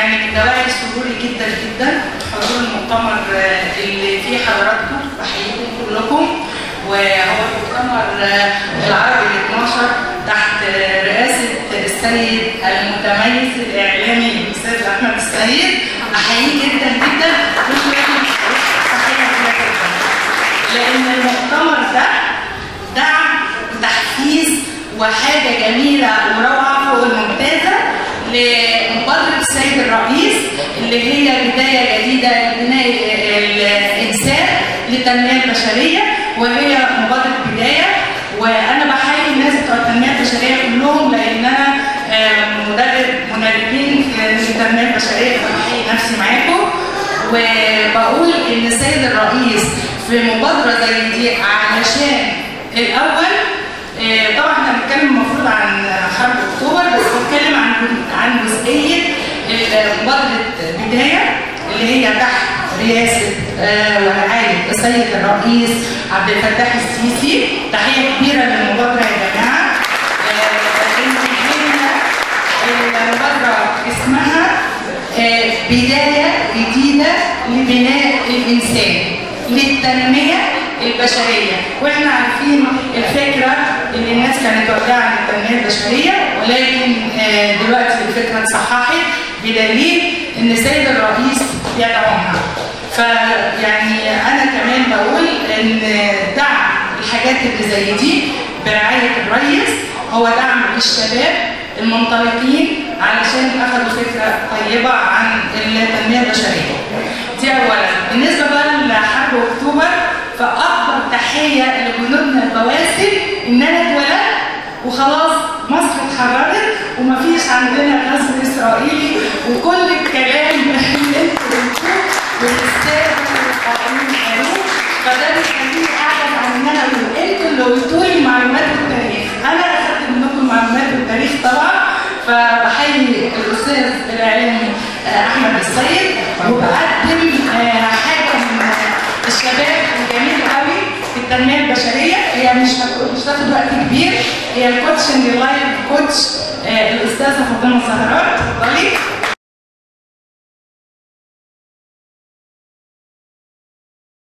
يعني من دواعي سروري جدا جدا حضور المؤتمر آه، اللي فيه حضراتكم بحييكم كلكم وهو المؤتمر آه، العربي ال 12 تحت آه، رئاسة السيد المتميز الإعلامي الأستاذ أحمد السيد أحييه جدا جدا مش لازم تحية كبيرة جدا لأن المؤتمر ده دعم وتحفيز وحاجة جميلة وروعة فوق الممتازة لمبادرة السيد الرئيس اللي هي بداية جديدة لبناء الإنسان للتنمية البشرية وهي مبادرة بداية وأنا بحيي الناس بتوع التنمية البشرية كلهم لأن أنا آه، مدرب مدربين في التنمية البشرية فبحيي نفسي معاكم وبقول إن السيد الرئيس في مبادرة زي دي علشان الأول آه، طبعا احنا بنتكلم المفروض عن حرب اكتوبر بس بنتكلم عن عن جزئيه مبادره بدايه اللي هي تحت رئاسه آه، ورعايه السيد الرئيس عبد الفتاح السيسي تحيه كبيره للمبادره يا جماعه آه، إن هي المبادره اسمها آه، بدايه جديده لبناء الانسان للتنميه البشريه واحنا عارفين الفكره اللي الناس كانت واخداها عن التنميه البشريه ولكن آه، دلوقتي الفكره اتصححت بدليل ان السيد الرئيس يدعمها فيعني انا كمان بقول ان دعم الحاجات اللي زي دي برعايه الرئيس هو دعم للشباب المنطلقين علشان اخذوا فكره طيبه عن التنميه البشريه. دي اولا، بالنسبه بقى لحرب اكتوبر فاكبر تحيه لجنودنا البواسل ان انا اتولدت وخلاص مصر اتحررت ومفيش عندنا غزو اسرائيلي وكل الكلام اللي انتوا قلتوه والاستاذه والقائمين قالوه فده بيخليني اعجز عن ان انا اقول انتوا اللي قلتوا لي معلومات التاريخ انا اخدت منكم معلومات التاريخ طبعا فبحيي الاستاذ الاعلامي آه، احمد السيد وبقدم آه، حاجه من الشباب الجميل قوي في التنميه البشريه هي مش هت- مش هتاخد وقت كبير هي الكوتشنج لايف كوتش آه، الاستاذه فاطمه سهرات اتفضلي